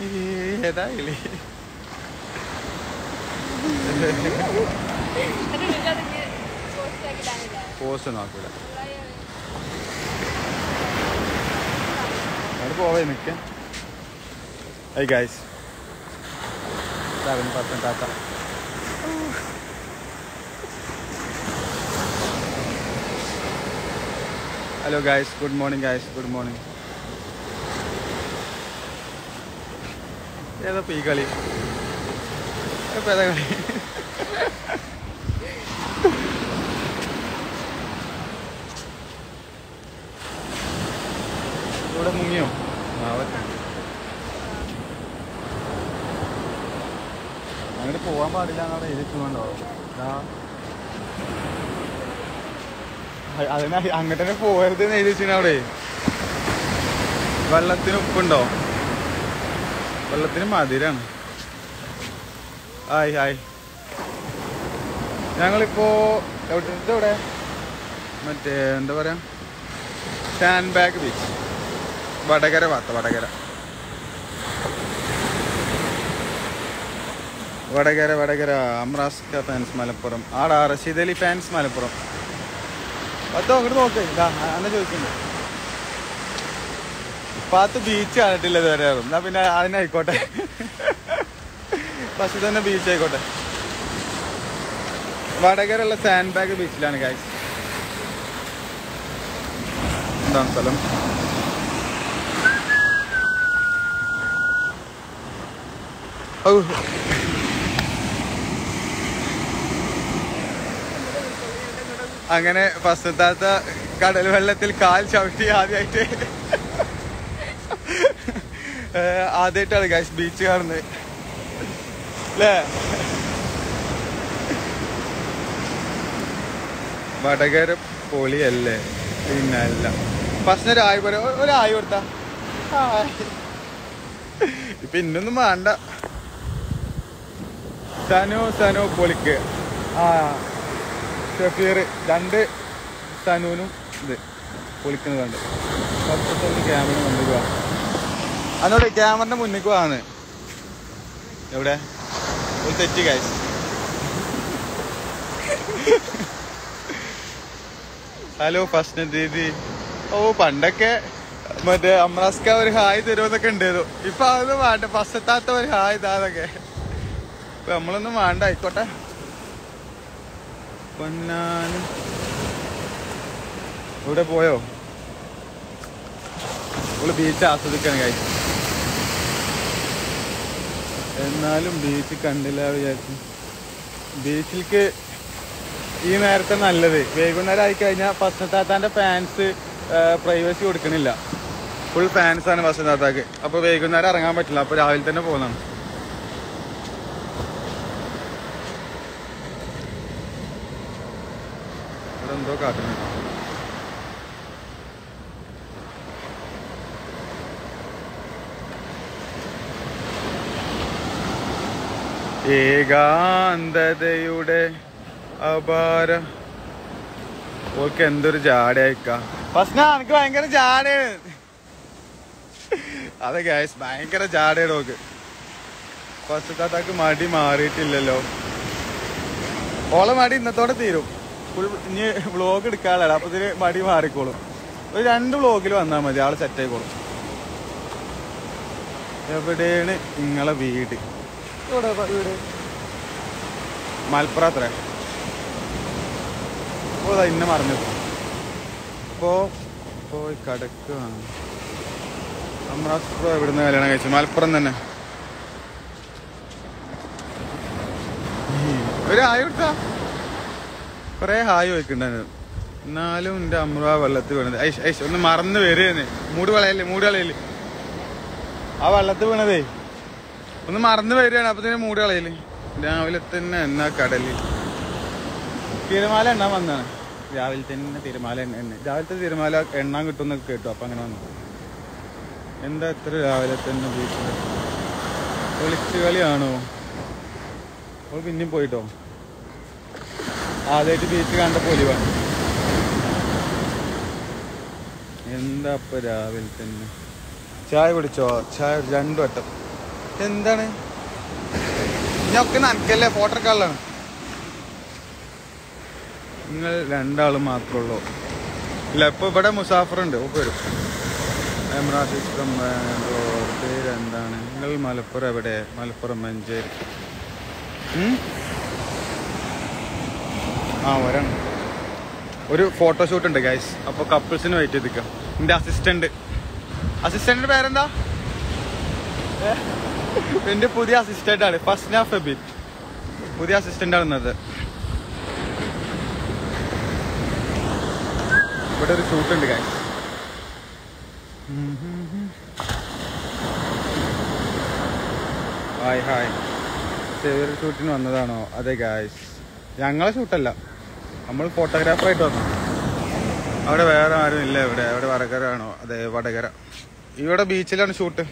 ഏതാ കിളി പോസ്റ്റ് ഒന്നും ആക്കൂല അവിടെ പോവേ നിക്ക ഐ ഗൈസ് സെവൻ പെർസെന്റ് ആത്ത hello guys good morning guys good morning ഏതാ ഇപ്പൊ ഈ കളി ഇപ്പൊ ഏതാ കളി ഇവിടെ മുങ്ങിയോ ആവട്ടെ അങ്ങോട്ട് പോവാൻ പാടില്ല എന്നവിടെ എഴുതിട്ടുണ്ടോ അതിനാ അങ്ങോട്ട് തന്നെ പോകരുത് എന്ന് എഴുതി വെച്ചിന് അവിടെ വെള്ളത്തിന് ഉപ്പുണ്ടോ വെള്ളത്തിന് മധുരാണ് ഹായ് ഹായ് ഞങ്ങളിപ്പോ എവിടെ ഇതെവിടെ മറ്റേ എന്താ പറയാ സാൻഡ് ബാഗ് ബീച്ച് വടകര ഭാഗത്ത് വടകര വടകര വടകര അമ്രാസ്ക ഫാൻസ് മലപ്പുറം ആടാ റഷീദ് അലി ഫാൻസ് മലപ്പുറം പത്തോ അങ്ങോട്ട് നോക്ക് ഇതാ അന്നെ ചോദിക്കുന്നുണ്ട് പാത്ത് ബീച്ച് കണ്ടിട്ടില്ല ഇതുവരെ എന്നാ പിന്നെ അതിനായിക്കോട്ടെ ഫസ്റ്റ് തന്നെ ബീച്ച് ആയിക്കോട്ടെ വടകരയുള്ള സാൻഡ് ബാഗ് ബീച്ചിലാണ് ഗൈസ് എന്താണ് സ്ഥലം ഔ. അങ്ങനെ ഫസ്റ്റത്താത്ത കടൽ വെള്ളത്തിൽ കാൽ ചവിട്ടി ആദ്യമായിട്ട് ആദ്യമായിട്ടാണ് ഗൈസ് ബീച്ച് കാണുന്നത് അല്ലേ വടകര പൊളിയല്ലേ പിന്നെ അല്ല ഫസ്റ്റ് ഒരു ആയി പോലെ ഒരു ആയി കൊടുത്താ ഹായ്. ഇപ്പൊ ഇന്നൊന്നും വേണ്ട സനു സനു പൊളിക്ക് ആ ഷഫീർ രണ്ട് സനുവിനും ഇത് പൊളിക്കുന്നത് കണ്ട് ഫസ്റ്റ് ക്യാമറ മുന്നിൽ പോവാ അതോടെ ക്യാമറന്റെ മുന്നിൽ പോവാന്ന് എവിടെ ഒരു തെറ്റി കാശ് ഹലോ ഫസ്റ്റ് ദീദി ഓ പണ്ടൊക്കെ മറ്റേ അമ്രാസ്ക ഒരു ഹായ് തരുമെന്നൊക്കെ ഉണ്ടായിരുന്നു ഇപ്പൊ അതൊന്നും വേണ്ട ഫസ്റ്റത്താത്ത ഒരു ഹായ് താന്നൊക്കെ ഇപ്പൊ നമ്മളൊന്നും വേണ്ട ആയിക്കോട്ടെ പൊന്നാനും ഇവിടെ പോയോ ഇവിടെ ബീച്ച് ആസ്വദിക്കാൻ കഴിച്ചു എന്നാലും ബീച്ച് കണ്ടില്ല വിചാരിച്ചു ബീച്ചിലേക്ക് ഈ നേരത്തെ നല്ലത് വൈകുന്നേരം ആയി കഴിഞ്ഞാൽ ഫസ്റ്റത്താത്താന്റെ ഫാൻസ് പ്രൈവസി കൊടുക്കണില്ല ഫുൾ ഫാൻസ് ആണ് ഫസ്റ്റത്താത്താക്ക് അപ്പൊ വൈകുന്നേരം ഇറങ്ങാൻ പറ്റില്ല അപ്പൊ രാവിലെ തന്നെ പോകുന്നതാണ് ഇവിടെ എന്തോ കാട്ടുന്നുണ്ട് ഏകാന്തതയുടെ അപാര ഓൾക്ക് എന്തൊരു ജാടയക്ക ഫസ്ന എനിക്ക് ഭയങ്കര ജാടയാണ് അതെ ഗൈസ് ഭയങ്കര ജാടയാണ് ഓക്ക് ഫസ്റ്റ് താത്താക്ക് മടി മാറിയിട്ടില്ലല്ലോ ഓളെ മടി ഇന്നത്തോടെ തീരും ഫുൾ ഇനി വ്ളോഗ് എടുക്കാനുള്ള അപ്പൊ ഇതിന് മടി മാറിക്കോളും ഒരു രണ്ട് വ്ളോഗിൽ വന്നാൽ മതി ആള് സെറ്റ് ആയിക്കോളും എവിടെയാണ് നിങ്ങളെ വീട് എവിടെ വീട് മലപ്പുറം അത്ര ഓ ദാ ഇന്നെ മറന്നു ഇപ്പോ പോയി കടക്കുകയാണ് അമ്രാസ്പുറം എവിടുന്ന് കല്യാണം കഴിച്ചു മലപ്പുറം തന്നെ ഒരു ഹായ് കൊടുത്താ കൊറേ ഹായ് ചോദിക്കണ്ടായിരുന്നു എന്നാലും എന്റെ അമ്ര വെള്ളത്തിൽ വീണത് ഐഷ് ഐഷ് ഒന്ന് മറന്നു വരുന്നേ മൂട് കളയല്ലേ മൂട് കളയല്ലേ ആ വെള്ളത്തിൽ വീണതേ ഒന്ന് മറന്നു വരികയാണ് അപ്പൊ തന്നെ മൂട് കളയല് രാവിലെ തന്നെ എന്നാ കടലിൽ തിരമാല എണ്ണാൻ വന്നാണ് രാവിലെ തന്നെ തിരമാല എണ്ണ എണ്ണ രാവിലത്തെ തിരമാല എണ്ണാൻ കിട്ടുമെന്നൊക്കെ കേട്ടു അപ്പൊ അങ്ങനെ വന്നു എന്താ ഇത്ര രാവിലെ തന്നെ ബീച്ചിൽ ഒളിച്ചു കളിയാണോ അവൾ പിന്നെയും പോയിട്ടോ ആദ്യമായിട്ട് ബീച്ച് കണ്ട പൊലിവാണ് എന്താ ഇപ്പൊ രാവിലെ തന്നെ ചായ കുടിച്ചോ ചായ രണ്ടു വട്ടം എന്താണ് ഇനിയൊക്കെ നനക്കല്ലേ ഫോട്ടോ എടുക്കാനുള്ളതാണ് നിങ്ങൾ രണ്ടാളും മാത്രമേ ഉള്ളൂ ഇല്ല ഇപ്പൊ ഇവിടെ മുസാഫർ ഉണ്ട് ഓപ്പ് വരും ക്യാമറ സിസ്റ്റം ബാംഗ്ലൂർ പേര് എന്താണ് നിങ്ങൾ മലപ്പുറം എവിടെ മലപ്പുറം മഞ്ചേരി ഉം? ആ വരാണ് ഒരു ഫോട്ടോഷൂട്ട് ഉണ്ട് ഗൈസ് അപ്പോൾ കപ്പിൾസിന് വെയിറ്റ് ചെയ്തിക്കാം എൻ്റെ അസിസ്റ്റന്റ് അസിസ്റ്റന്റിന്റെ പേരെന്താ ഏ? എന്റെ പുതിയ അസിസ്റ്റന്റ് ആണ് ഫസ്റ്റ് ഹാഫ് എബിറ്റ് പുതിയ അസിസ്റ്റന്റ് ആണ് ഇന്നത് ഇവിടെ ഒരു ഷൂട്ട് ഉണ്ട് ഗൈസ് ഹായ് ഹായ് ചെറിയൊരു ഷൂട്ടിന് വന്നതാണോ അതെ ഗായ്സ് ഞങ്ങളെ ഷൂട്ടല്ല നമ്മൾ ഫോട്ടോഗ്രാഫറായിട്ട് വന്നു അവിടെ വേറെ ആരും ഇല്ല ഇവിടെ അവിടെ വടകര ആണോ അതെ വടകര ഇവിടെ ബീച്ചിലാണ് ഷൂട്ട്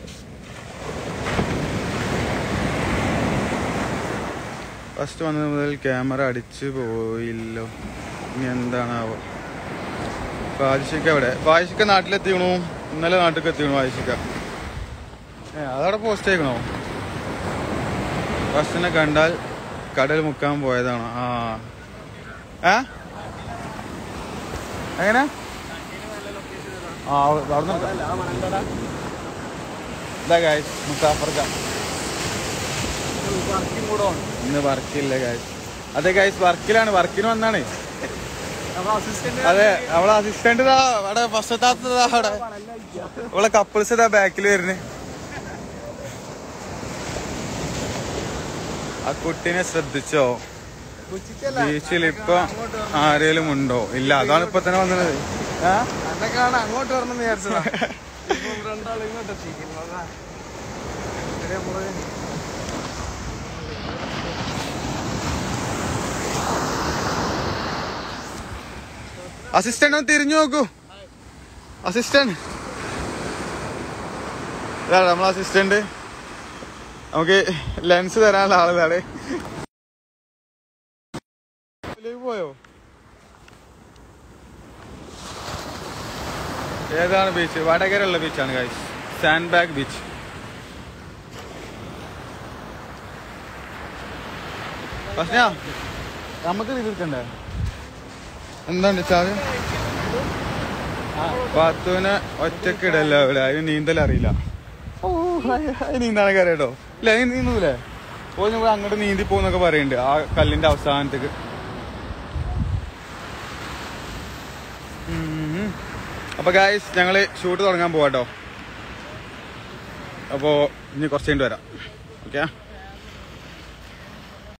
ഫസ്റ്റ് വന്നത് മുതൽ ക്യാമറ അടിച്ചു പോയില്ലോ ഇനി എന്താണാവോ ഫാജിഷിക്ക എവിടെ ഫാജിഷിക്ക നാട്ടിലെത്തിക്കണു ഇന്നലെ നാട്ടിലേക്ക് എത്തിക്കണു ഫാജിഷിക്ക ഏ അതവിടെ പോസ്റ്റ് ചെയ്യണോ ഫസ്റ്റിനെ കണ്ടാൽ കടൽ മുക്കാൻ പോയതാണോ ആ ഏ എങ്ങനെ ആ അവിടെ ഇതാ ഗായ്സ് മുസാഫർക്ക ഇന്ന് വർക്കില്ല ഗായ്സ് അതെ ഗായ്സ് വർക്കിലാണ് വർക്കിന് വന്നാണ് അതെ അവളെ അസിസ്റ്റന്റ് അവിടെ ഫസ്റ്റത്താത്തതാ അവിടെ അവളെ കപ്പിൾസ് ഇതാ ബാക്കിൽ വരുന്നേ ആ കുട്ടീനെ ശ്രദ്ധിച്ചോ ബീച്ചിൽ ഇപ്പൊ ആരേലും ഉണ്ടോ ഇല്ല അതാണ് ഇപ്പൊ തന്നെ വന്നത് ഏ? എന്നെ കാണാൻ അങ്ങോട്ട് വരണം വിചാരിച്ചതാ ഇപ്പൊ രണ്ടാളും ഇങ്ങോട്ട് എത്തിക്കുന്നു നമ്മള് അസിസ്റ്റന്റ് ഒന്ന് തിരിഞ്ഞു നോക്കൂ അസിസ്റ്റന്റ് ഇതാണ് നമ്മളെ അസിസ്റ്റന്റ് നമുക്ക് ലെൻസ് തരാനുള്ള ആളിതാണ് ഇതിലേക്ക് പോയോ ഏതാണ് ബീച്ച് വടകരയുള്ള ബീച്ചാണ് ഗൈസ് സാൻഡ് ബാഗ് ബീച്ച് പക്ഷേ നമുക്ക് ഇത് എടുക്കണ്ടേ എന്താണ് ചാല് പാത്തുവിനെ ഒറ്റക്കിടല്ലോ ഇവിടെ അതിന് നീന്തൽ അറിയില്ല ഓ അത് നീന്താനൊക്കെ അറിയാട്ടോ ഇല്ല അതിന് നീന്തൂലേ പോയി നമ്മൾ അങ്ങോട്ട് നീന്തി പോകുന്നൊക്കെ പറയുന്നുണ്ട് ആ കല്ലിന്റെ അവസാനത്തേക്ക് ഉം. അപ്പൊ ഗായ്സ് ഞങ്ങള് ഷൂട്ട് തുടങ്ങാൻ പോവാട്ടോ അപ്പോ ഇനി കുറച്ച് കഴിഞ്ഞിട്ട് വരാം ഓക്കെ